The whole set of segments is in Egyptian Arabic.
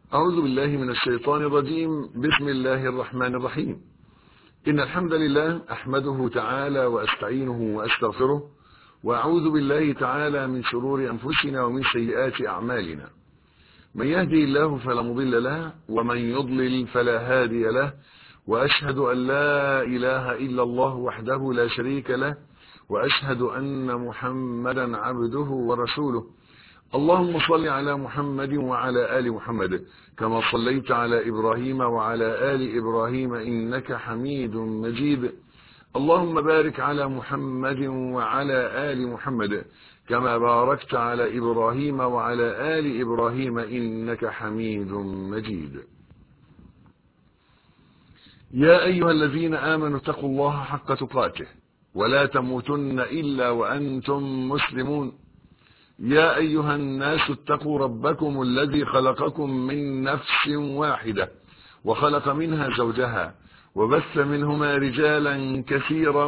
أعوذ بالله من الشيطان الرجيم بسم الله الرحمن الرحيم إن الحمد لله أحمده تعالى وأستعينه وأستغفره وأعوذ بالله تعالى من شرور أنفسنا ومن سيئات أعمالنا من يهدي الله فلا مضل له ومن يضلل فلا هادي له وأشهد أن لا إله إلا الله وحده لا شريك له وأشهد أن محمدا عبده ورسوله اللهم صل على محمد وعلى آل محمد كما صليت على إبراهيم وعلى آل إبراهيم إنك حميد مجيد اللهم بارك على محمد وعلى آل محمد كما باركت على إبراهيم وعلى آل إبراهيم إنك حميد مجيد يا أيها الذين آمنوا اتقوا الله حق تقاته ولا تموتن إلا وأنتم مسلمون يا أيها الناس اتقوا ربكم الذي خلقكم من نفس واحدة وخلق منها زوجها وبث منهما رجالا كثيرا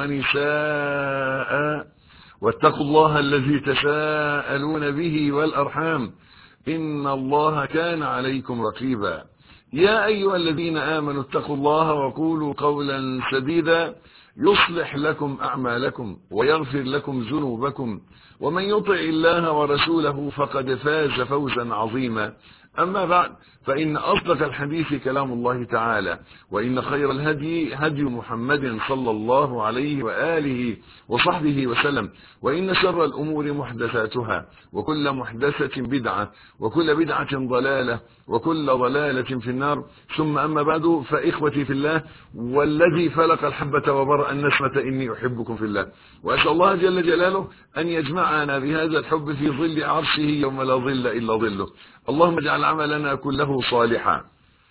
ونساء واتقوا الله الذي تساءلون به والأرحام إن الله كان عليكم رقيبا يا أيها الذين آمنوا اتقوا الله وقولوا قولا سديدا يصلح لكم أعمالكم ويغفر لكم ذنوبكم ومن يطع الله ورسوله فقد فاز فوزا عظيما أما بعد فإن أصدق الحديث كلام الله تعالى وإن خير الهدي هدي محمد صلى الله عليه وآله وصحبه وسلم وإن شر الأمور محدثاتها وكل محدثة بدعة وكل بدعة ضلالة وكل ضلالة في النار ثم أما بعد فإخوتي في الله والذي فلق الحبة وبرأ النسمة إني أحبكم في الله وأسأل الله جل جلاله أن يجمعنا بهذا الحب في ظل عرشه يوم لا ظل إلا ظله اللهم اجعل عملنا كله صالحا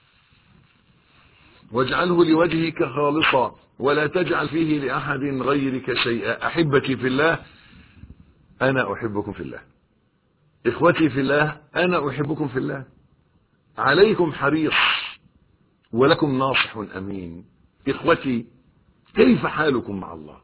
واجعله لوجهك خالصا ولا تجعل فيه لأحد غيرك شيئا أحبتي في الله أنا أحبكم في الله إخوتي في الله أنا أحبكم في الله عليكم حريص ولكم ناصح أمين إخوتي كيف حالكم مع الله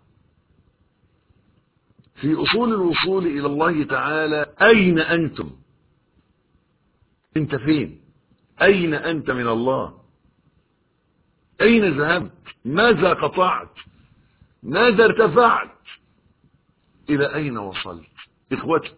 في أصول الوصول إلى الله تعالى أين أنتم أنت فين أين أنت من الله أين ذهبت ماذا قطعت ماذا ارتفعت إلى أين وصلت إخوتي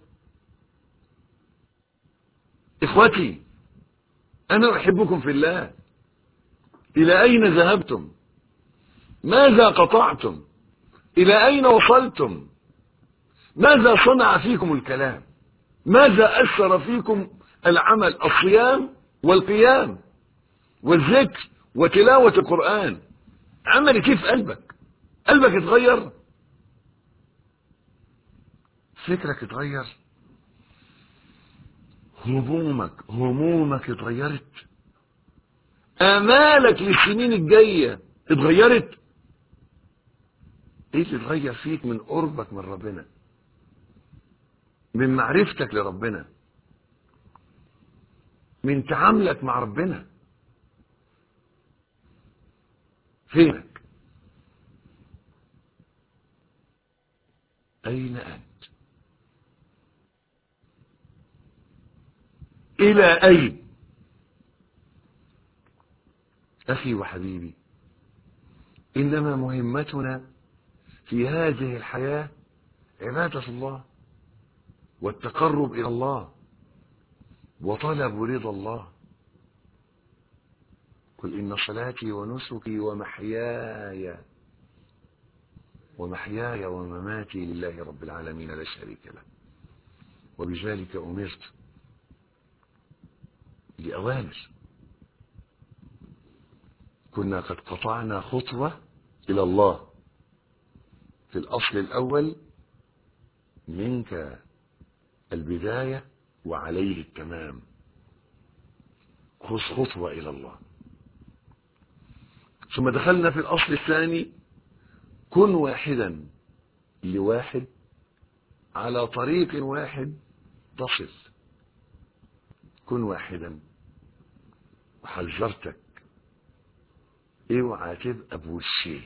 إخوتي أنا أحبكم في الله إلى أين ذهبتم ماذا قطعتم إلى أين وصلتم ماذا صنع فيكم الكلام ماذا أثر فيكم العمل الصيام والقيام والذكر وتلاوة القرآن عمل كيف قلبك قلبك اتغير فكرك اتغير همومك همومك اتغيرت امالك للسنين الجاية اتغيرت ايه اللي اتغير فيك من قربك من ربنا من معرفتك لربنا من تعاملك مع ربنا فينك أين أنت إلى أين أخي وحبيبي إنما مهمتنا في هذه الحياة عبادة الله والتقرب إلى الله وطلب رضا الله قل إن صلاتي ونسكي ومحياي ومحياي ومماتي لله رب العالمين لا شريك له وبذلك أمرت لأوامر كنا قد قطعنا خطوة إلى الله في الأصل الأول منك البداية وعليه التمام خذ خطوة إلى الله ثم دخلنا في الأصل الثاني كن واحدا لواحد على طريق واحد تصل كن واحدا وحذرتك اوعى تبقى بوشين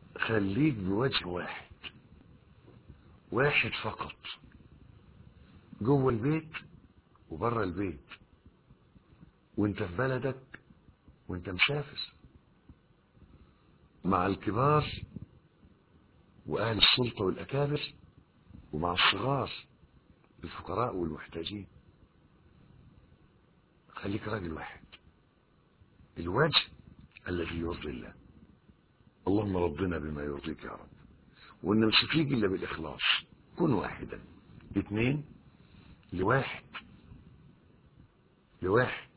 خليك بوجه واحد واحد فقط جوه البيت وبره البيت وانت في بلدك وانت مسافر مع الكبار واهل السلطه والاكابر ومع الصغار الفقراء والمحتاجين خليك راجل واحد الوجه الذي يرضي الله اللهم رضنا بما يرضيك يا رب وان مش هتيجي الا بالاخلاص كن واحدا اثنين لواحد لواحد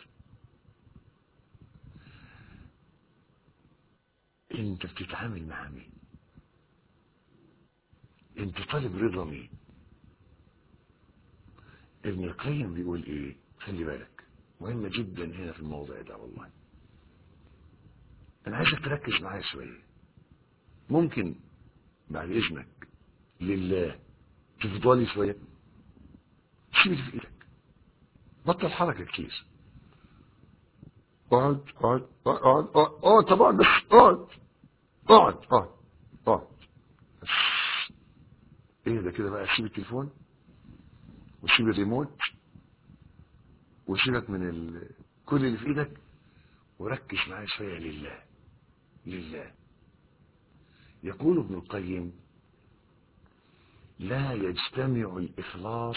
انت بتتعامل مع مين انت طالب رضا مين ابن القيم بيقول ايه خلي بالك مهمة جدا هنا في الموضوع ده والله انا عايزك تركز معايا شوية ممكن بعد اذنك لله تفضلي شوية سيب اللي في ايدك بطل حركة كتير اقعد اقعد اقعد اقعد اقعد طبعا بس اقعد اقعد اقعد اقعد بس. ايه ده كده بقى سيب التليفون وسيب الريموت وسيبك من ال... كل اللي في ايدك وركز معايا شويه لله لله يقول ابن القيم لا يجتمع الإخلاص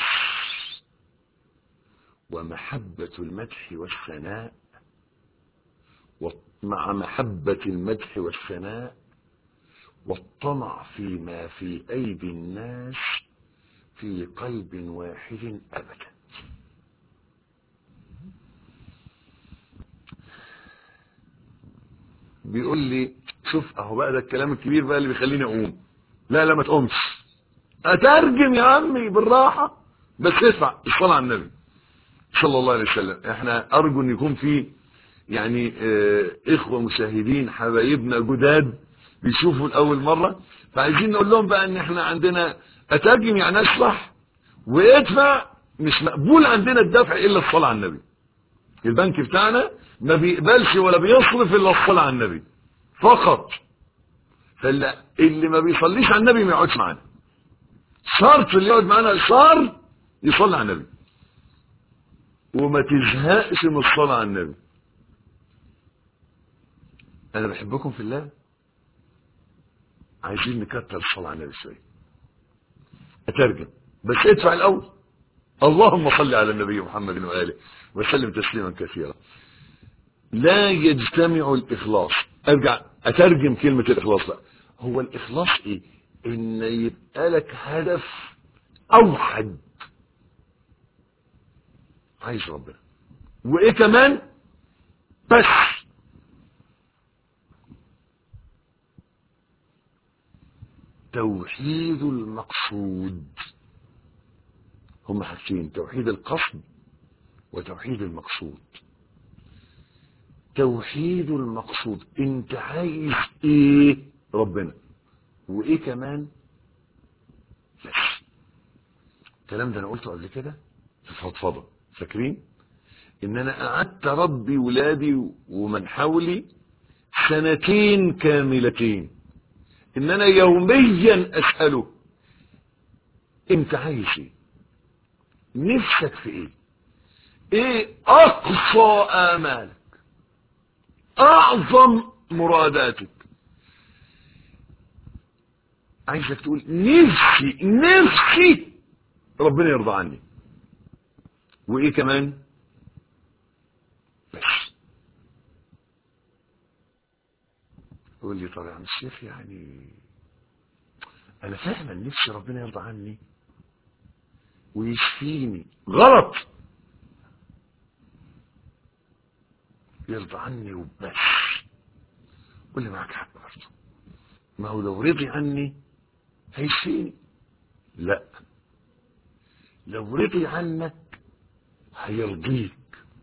ومحبة المدح والثناء مع محبة المدح والثناء والطمع فيما في أيدي الناس في قلب واحد أبدا بيقول لي شوف اهو بقى ده الكلام الكبير بقى اللي بيخليني اقوم لا لا ما تقومش اترجم يا عمي بالراحه بس اسمع الصلاه على النبي صلى الله عليه وسلم احنا ارجو ان يكون في يعني اه اخوه مشاهدين حبايبنا جداد بيشوفوا لاول مره فعايزين نقول لهم بقى ان احنا عندنا اترجم يعني اشرح وادفع مش مقبول عندنا الدفع الا الصلاه على النبي البنك بتاعنا ما بيقبلش ولا بيصرف الا الصلاه على النبي فقط فاللي اللي ما بيصليش على النبي ما يقعدش معانا شرط اللي يقعد معانا صار يصلي على النبي وما تزهقش من الصلاه على النبي انا بحبكم في الله عايزين نكتر الصلاه على النبي شويه اترجم بس ادفع الاول اللهم صل على النبي محمد واله وسلم تسليما كثيرا لا يجتمع الاخلاص ارجع اترجم كلمه الاخلاص بقى هو الاخلاص ايه ان يبقى لك هدف اوحد عايز ربنا وايه كمان بس توحيد المقصود هم حاجتين توحيد القصد وتوحيد المقصود توحيد المقصود انت عايز ايه ربنا وايه كمان بس الكلام ده انا قلته قبل كده في فضفضه فاكرين ان انا قعدت اربي ولادي ومن حولي سنتين كاملتين ان انا يوميا اساله انت عايز ايه نفسك في ايه ايه اقصى امالك اعظم مراداتك عايزك تقول نفسي نفسي ربنا يرضى عني وايه كمان بس يقول لي طب يا عم الشيخ يعني انا فعلا نفسي ربنا يرضى عني ويشفيني غلط يرضى عني وبس قول لي معاك حق برضه ما هو لو رضي عني هيشفيني لا لو رضي عنك هيرضيك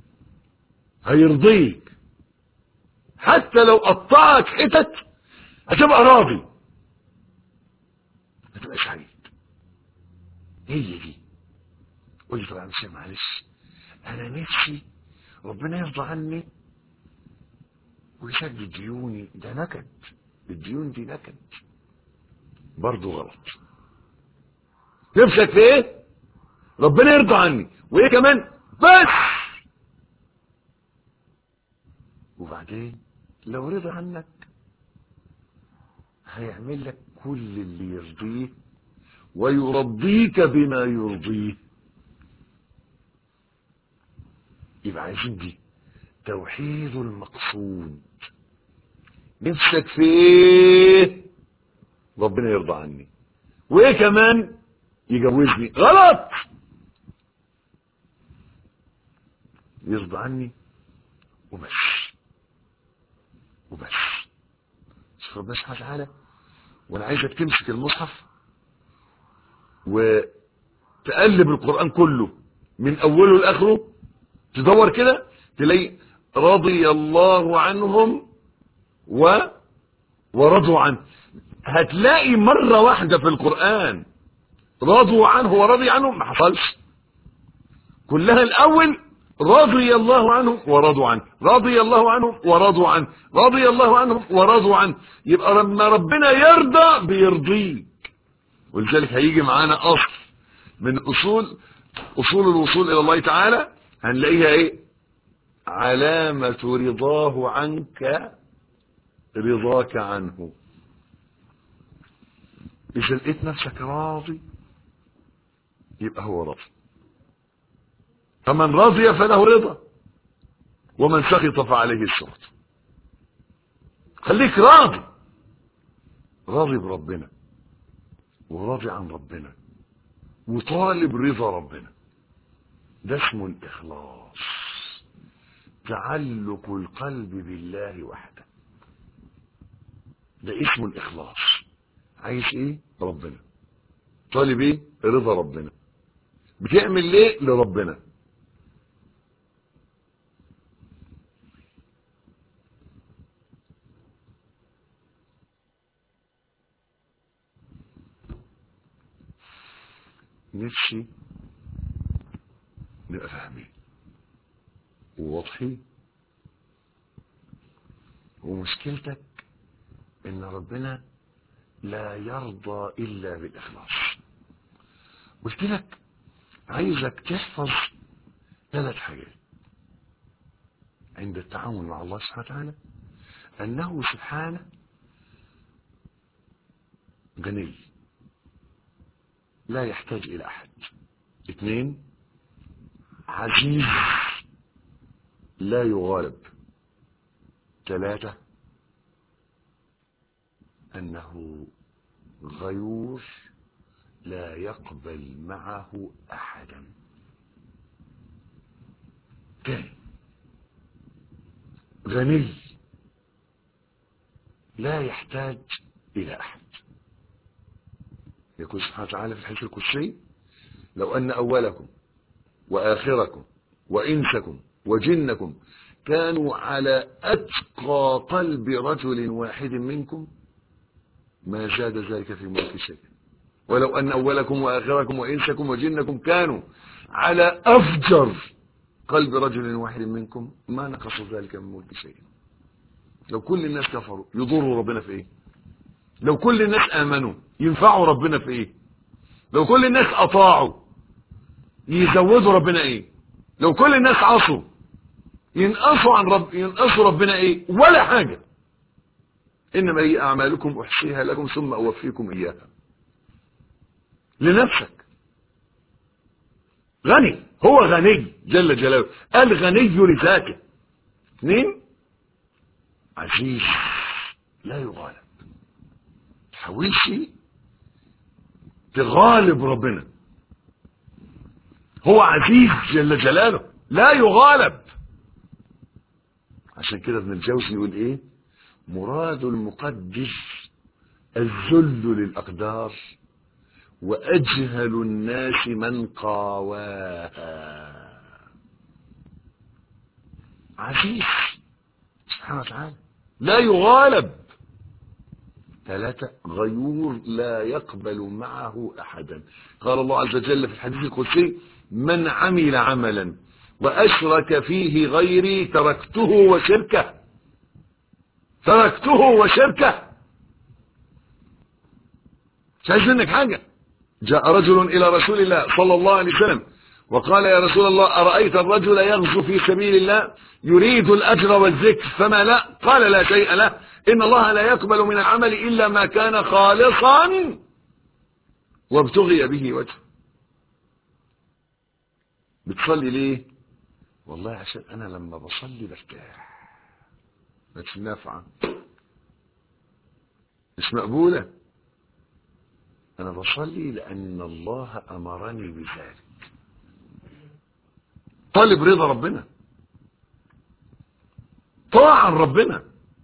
هيرضيك حتى لو قطعك حتت هتبقى راضي هتبقى سعيد هي دي قول لي طبعا مش معلش انا نفسي ربنا يرضى عني ويسدد ديوني ده نكد الديون دي نكد برضه غلط نفسك في ايه ربنا يرضى عني وايه كمان بس وبعدين لو رضى عنك هيعمل لك كل اللي يرضيه ويرضيك بما يرضيه يبقى عايزين دي توحيد المقصود نفسك في ايه ربنا يرضى عني وايه كمان يجوزني غلط يرضى عني وبس وبس شوف ربنا سبحانه وتعالى وانا عايزك تمسك المصحف وتقلب القرآن كله من اوله لاخره تدور كده تلاقي رضي الله عنهم و ورضوا عنه هتلاقي مرة واحدة في القرآن رضوا عنه ورضي عنه ما حصلش كلها الأول رضي الله عنهم ورضوا عنه رضي الله عنهم ورضوا عنه رضي الله عنهم ورضوا عنه يبقى لما ربنا يرضى بيرضيك ولذلك هيجي معانا أصل من أصول أصول الوصول إلى الله تعالى هنلاقيها إيه علامة رضاه عنك رضاك عنه إذا لقيت نفسك راضي يبقى هو راضي فمن رضي فله رضا ومن سخط فعليه السخط خليك راضي راضي بربنا وراضي عن ربنا وطالب رضا ربنا ده اسمه الإخلاص تعلق القلب بالله وحده ده اسمه الإخلاص عايز ايه ربنا طالب ايه رضا ربنا بتعمل ليه لربنا نفسي نبقى فاهمين وواضحين ومشكلتك ان ربنا لا يرضى الا بالاخلاص قلت لك عايزك تحفظ ثلاث حاجات عند التعامل مع الله سبحانه وتعالى انه سبحانه غني لا يحتاج الى احد اثنين عزيز لا يغالب ثلاثة أنه غيور لا يقبل معه أحدا تاني غني لا يحتاج إلى أحد يقول سبحانه وتعالى في الحديث القدسي لو أن أولكم وآخركم وإنسكم وجنكم كانوا على أتقى قلب رجل واحد منكم ما زاد ذلك في ملك شيء ولو أن أولكم وآخركم وإنسكم وجنكم كانوا على أفجر قلب رجل واحد منكم ما نقص ذلك من ملك شيء لو كل الناس كفروا يضروا ربنا في ايه لو كل الناس آمنوا ينفعوا ربنا في ايه لو كل الناس أطاعوا يزودوا ربنا ايه لو كل الناس عصوا ينقصوا عن رب ينقصوا ربنا ايه ولا حاجة انما هي اعمالكم احصيها لكم ثم اوفيكم اياها لنفسك غني هو غني جل جلاله الغني لذاته اثنين عزيز لا يغالب تحاولش تغالب ربنا هو عزيز جل جلاله لا يغالب عشان كده ابن الجوزي يقول ايه مراد المقدس الذل للأقدار وأجهل الناس من قاواها عزيز سبحانه وتعالى لا يغالب ثلاثة غيور لا يقبل معه أحدا قال الله عز وجل في الحديث القدسي من عمل عملا وأشرك فيه غيري تركته وشركه تركته وشركه مش عايز منك حاجة جاء رجل إلى رسول الله صلى الله عليه وسلم وقال يا رسول الله أرأيت الرجل يغزو في سبيل الله يريد الأجر والذكر فما لا قال لا شيء له إن الله لا يقبل من العمل إلا ما كان خالصا وابتغي به وجهه بتصلي ليه والله عشان أنا لما بصلي برتاح مش نافعة مش مقبولة أنا بصلي لأن الله أمرني بذلك طالب رضا ربنا طاعا ربنا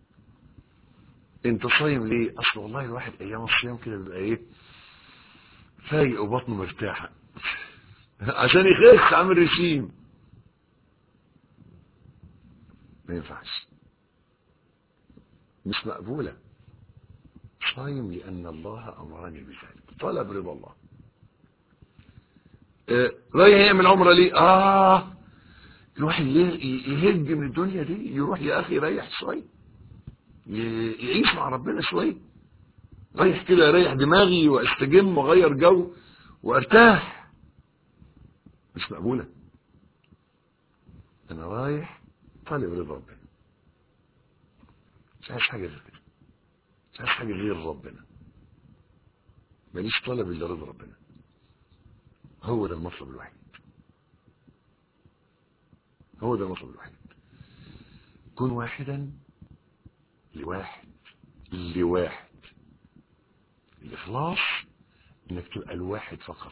انت صايم ليه اصل والله الواحد ايام الصيام كده بيبقى ايه فايق وبطنه مرتاحه عشان يخس عامل رشيم ما ينفعش مش مقبوله صايم لان الله امرني بذلك طلب رضا الله آه، رايح يعمل عمره ليه اه الواحد ليه يهج من الدنيا دي يروح يا اخي يريح شويه ي- يعيش مع ربنا شويه رايح كده اريح دماغي واستجم واغير جو وارتاح مش مقبوله انا رايح طالب رضا ربنا مش عايز حاجه غير كده مش عايز حاجه غير ربنا ماليش طلب الا رضا ربنا هو ده المطلب الوحيد هو ده المطلب الوحيد كن واحدا لواحد لواحد الإخلاص إنك تبقى الواحد فقط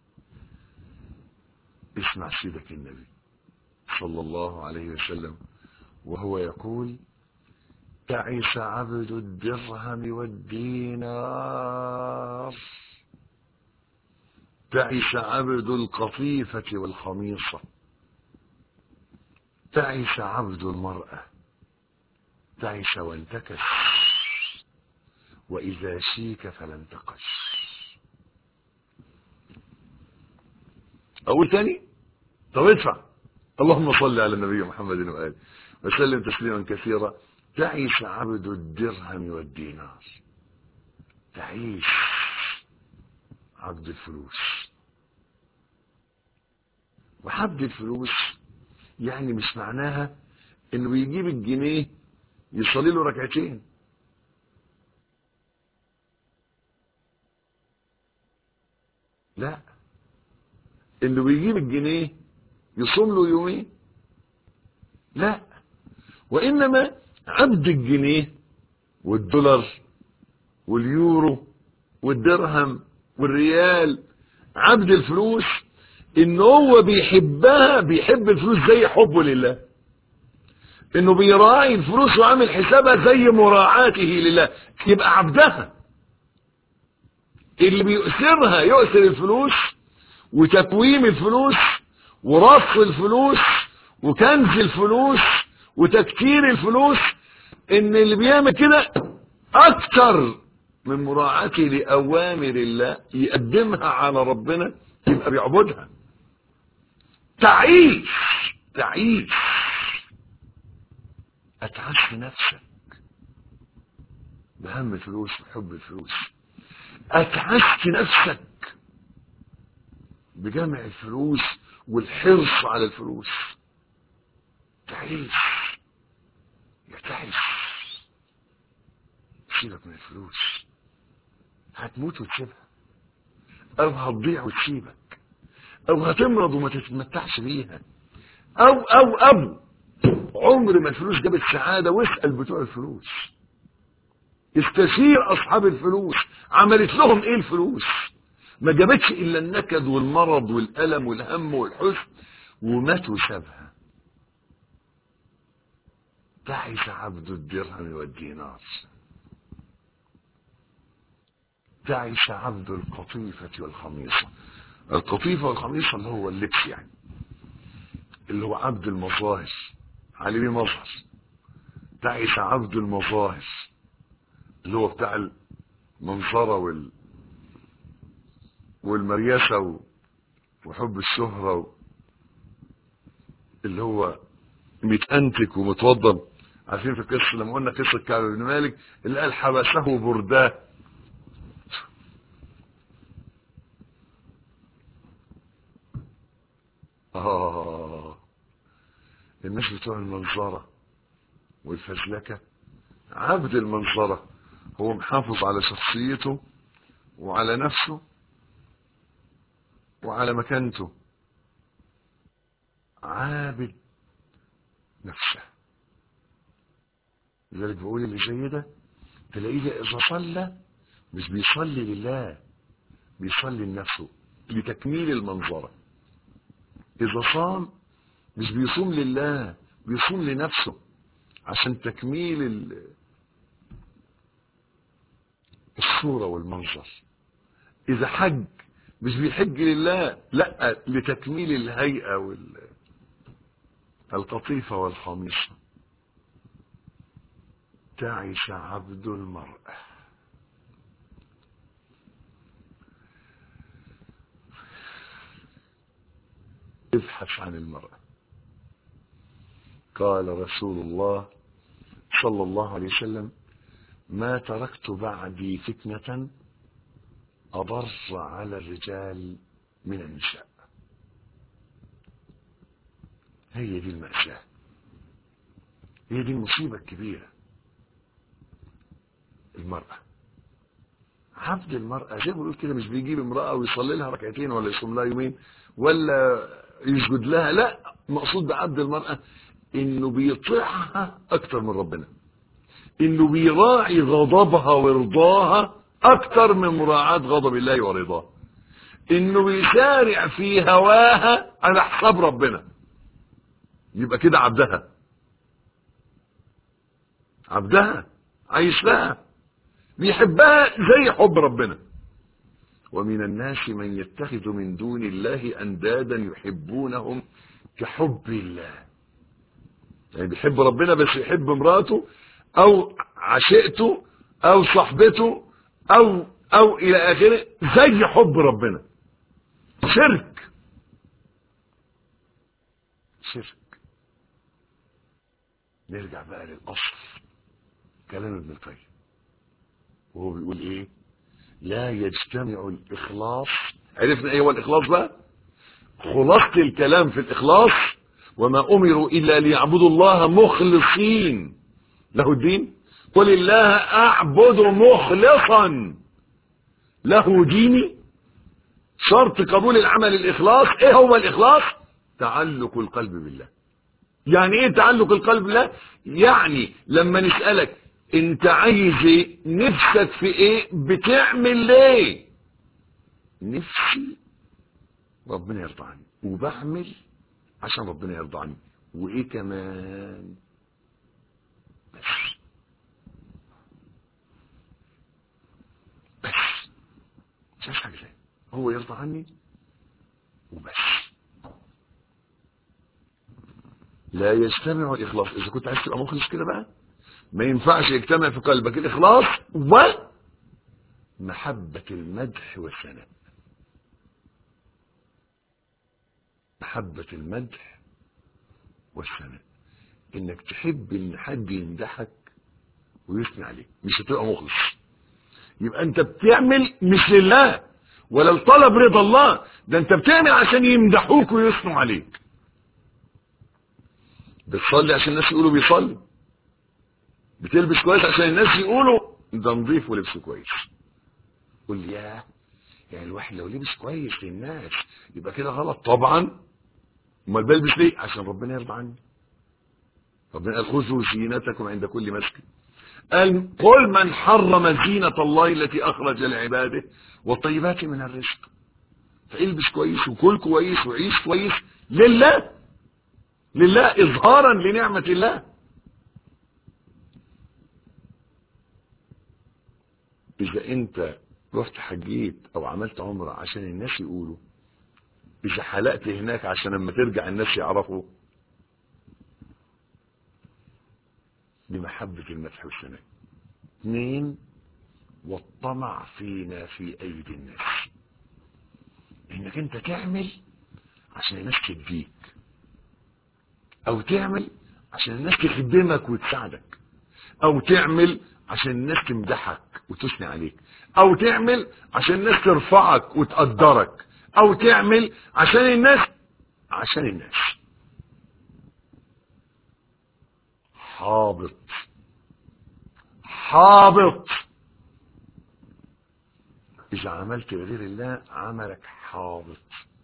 اسمع سيدك النبي صلى الله عليه وسلم وهو يقول تعس عبد الدرهم والدينار تعس عبد القطيفة والخميصة تعس عبد المرأة تعس وانتكس وإذا شيك فلم تقش أقول تاني طب ادفع اللهم صل على النبي محمد وآله وسلم تسليما كثيرا تعيش عبد الدرهم والدينار تعيش عبد الفلوس وعبد الفلوس يعني مش معناها انه بيجيب الجنيه يصلي له ركعتين لا انه بيجيب الجنيه يصوم له يومين لا وانما عبد الجنيه والدولار واليورو والدرهم والريال عبد الفلوس ان هو بيحبها بيحب الفلوس زي حبه لله انه بيراعي الفلوس وعامل حسابها زي مراعاته لله يبقى عبدها اللي بيؤثرها يؤثر الفلوس وتكويم الفلوس ورص الفلوس وكنز الفلوس وتكتير الفلوس ان اللي بيعمل كده اكتر من مراعاته لاوامر الله يقدمها على ربنا يبقى بيعبدها تعيش تعيش اتعس نفسك بهم الفلوس وحب الفلوس اتعست نفسك بجمع الفلوس والحرص على الفلوس تعيش يا تعيش سيبك من الفلوس هتموت وتسيبها او هتضيع وتسيبك او هتمرض وما تتمتعش بيها او او او عمر ما الفلوس جابت سعادة واسأل بتوع الفلوس استشير اصحاب الفلوس عملت لهم ايه الفلوس ما جابتش الا النكد والمرض والالم والهم والحزن ومات وسابها تعس عبد الدرهم والدينار تعس عبد القطيفة والخميصة القطيفة والخميصة اللي هو اللبس يعني اللي هو عبد المظاهر عليه بيه مظهر تعس عبد المظاهر اللي هو بتاع المنظرة وال والمرياسة و... وحب الشهرة و... اللي هو متأنتك ومتوضب عارفين في القصة لما قلنا قصة كعب بن مالك اللي قال حبسه برداه آه الناس بتوع المنظرة والفزلكة عبد المنظرة هو محافظ على شخصيته وعلى نفسه وعلى مكانته عابد نفسه لذلك بقول اللي زي ده تلاقيه إذا صلى مش بيصلي لله بيصلي لنفسه لتكميل المنظرة إذا صام مش بيصوم لله بيصوم لنفسه عشان تكميل ال- الصورة والمنظر إذا حج مش بيحج لله لا لتكميل الهيئة وال القطيفة والخميصة تعس عبد المرأة ابحث عن المرأة قال رسول الله صلى الله عليه وسلم ما تركت بعدي فتنة أضر على الرجال من النساء هي دي المأساة هي دي المصيبة الكبيرة المرأة عبد المرأة زي ما بيقول كده مش بيجيب امرأة ويصلي لها ركعتين ولا يصوم لها يومين ولا يسجد لها لا مقصود بعبد المرأة انه بيطيعها اكتر من ربنا انه بيراعي غضبها ورضاها اكتر من مراعاة غضب الله ورضاه انه بيسارع في هواها على حساب ربنا يبقى كده عبدها عبدها عايش لها بيحبها زي حب ربنا ومن الناس من يتخذ من دون الله اندادا يحبونهم كحب الله يعني بيحب ربنا بس يحب مراته او عشيقته او صاحبته او او الى اخره زي حب ربنا شرك شرك نرجع بقى للاصل كلام ابن القيم وهو بيقول ايه لا يجتمع الاخلاص عرفنا ايه هو الاخلاص بقى خلاصة الكلام في الاخلاص وما امروا الا ليعبدوا الله مخلصين له الدين قل الله اعبد مخلصا له ديني شرط قبول العمل الاخلاص ايه هو الاخلاص تعلق القلب بالله يعني ايه تعلق القلب بالله يعني لما نسألك انت عايز ايه نفسك في ايه بتعمل ليه نفسي ربنا يرضى عني وبعمل عشان ربنا يرضى عني وايه كمان بس بس مش عايز حاجه تاني هو يرضى عني وبس لا يجتمع الاخلاص اذا كنت عايز تبقى مخلص كده بقى ما ينفعش يجتمع في قلبك الاخلاص ومحبة المدح والثناء محبة المدح والثناء انك تحب ان حد يمدحك ويثني عليك مش هتبقى مخلص يبقى انت بتعمل مش لله ولا لطلب رضا الله ده انت بتعمل عشان يمدحوك ويثنوا عليك بتصلي عشان الناس يقولوا بيصلي بتلبس كويس عشان الناس يقولوا ده نظيف ولبسه كويس قول لي ياه يعني الواحد لو لبس كويس للناس يبقى كده غلط طبعا امال بلبس ليه عشان ربنا يرضى عني ربنا قال خذوا زينتكم عند كل مسجد قال قل من حرم زينة الله التي أخرج لعباده والطيبات من الرزق فالبس كويس وكل كويس وعيش كويس لله لله إظهارا لنعمة الله إذا أنت رحت حجيت أو عملت عمرة عشان الناس يقولوا إذا حلقت هناك عشان لما ترجع الناس يعرفوا بمحبة المدح والثناء اثنين والطمع فينا في أيدي الناس إنك أنت تعمل عشان الناس تديك أو تعمل عشان الناس تخدمك وتساعدك أو تعمل عشان الناس تمدحك وتثني عليك أو تعمل عشان الناس ترفعك وتقدرك أو تعمل عشان الناس عشان الناس حابط حابط إذا عملت لغير الله عملك حابط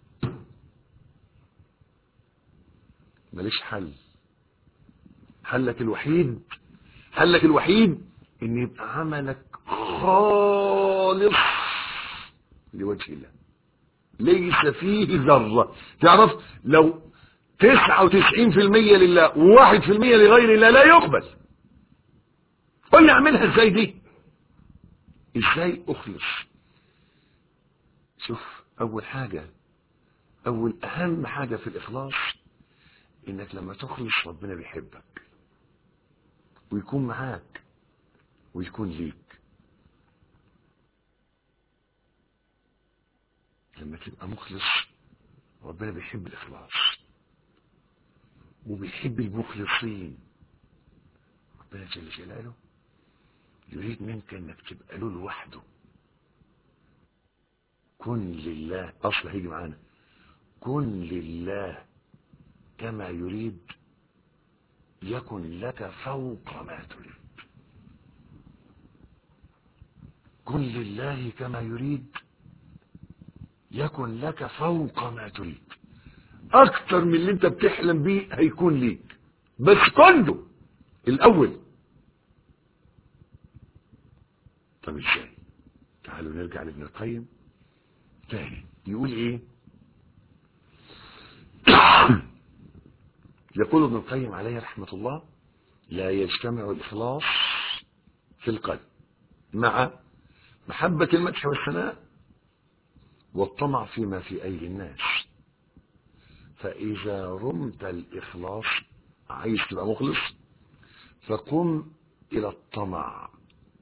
ماليش حل حلك الوحيد حلك الوحيد ان يبقى عملك خالص لوجه الله ليس فيه ذرة تعرف لو تسعة وتسعين في المية لله وواحد في المية لغير الله لا يقبل قل لي اعملها ازاي دي ازاي اخلص شوف اول حاجة اول اهم حاجة في الاخلاص انك لما تخلص ربنا بيحبك ويكون معاك ويكون ليك لما تبقى مخلص ربنا بيحب الاخلاص وبيحب المخلصين ربنا جل جلاله يريد منك انك تبقى له لوحده كن لله اصل هيجي معانا كن لله كما يريد يكن لك فوق ما تريد كن لله كما يريد يكن لك فوق ما تريد اكتر من اللي انت بتحلم بيه هيكون ليك بس كله الاول طب ازاي تعالوا نرجع لابن القيم تاني يقول ايه يقول ابن القيم عليه رحمة الله لا يجتمع الإخلاص في القلب مع محبة المدح والثناء والطمع فيما في أيدي الناس فإذا رمت الإخلاص عايز تبقى مخلص فقم إلى الطمع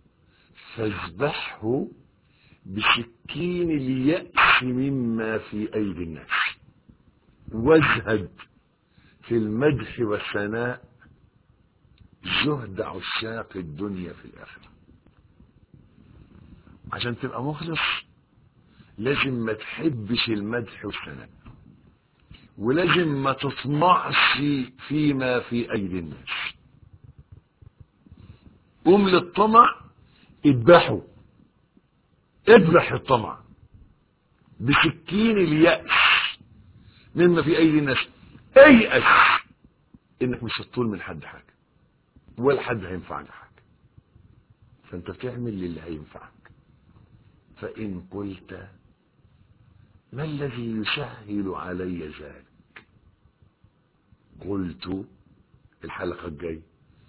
فاذبحه بسكين اليأس مما في أيدي الناس وازهد في المدح والثناء زهد عشاق الدنيا في الآخرة عشان تبقى مخلص لازم ما تحبش المدح والثناء ولازم ما تطمعش فيما في أيدي الناس قوم للطمع اذبحه اذبح الطمع بسكين اليأس مما في أيدي الناس ايأس انك مش هتطول من حد حاجة ولا حد هينفعك حاجة فانت بتعمل للي هينفعك فإن قلت ما الذي يسهل علي ذلك قلت الحلقة الجاية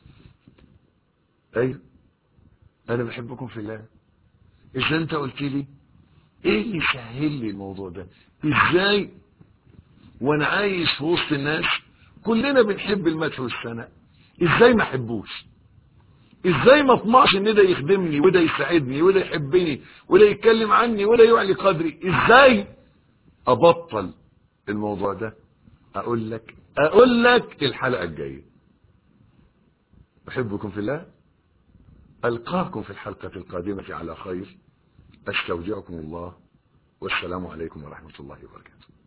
ايوه انا بحبكم في الله اذا انت قلت لي ايه اللي يسهل لي الموضوع ده ازاي وانا عايش في وسط الناس كلنا بنحب المدح والثناء ازاي ما احبوش ازاي ما اطمعش ان ده يخدمني وده يساعدني وده يحبني وده يتكلم عني وده يعلي قدري ازاي ابطل الموضوع ده اقول لك اقول لك الحلقه الجايه احبكم في الله القاكم في الحلقه القادمه على خير استودعكم الله والسلام عليكم ورحمه الله وبركاته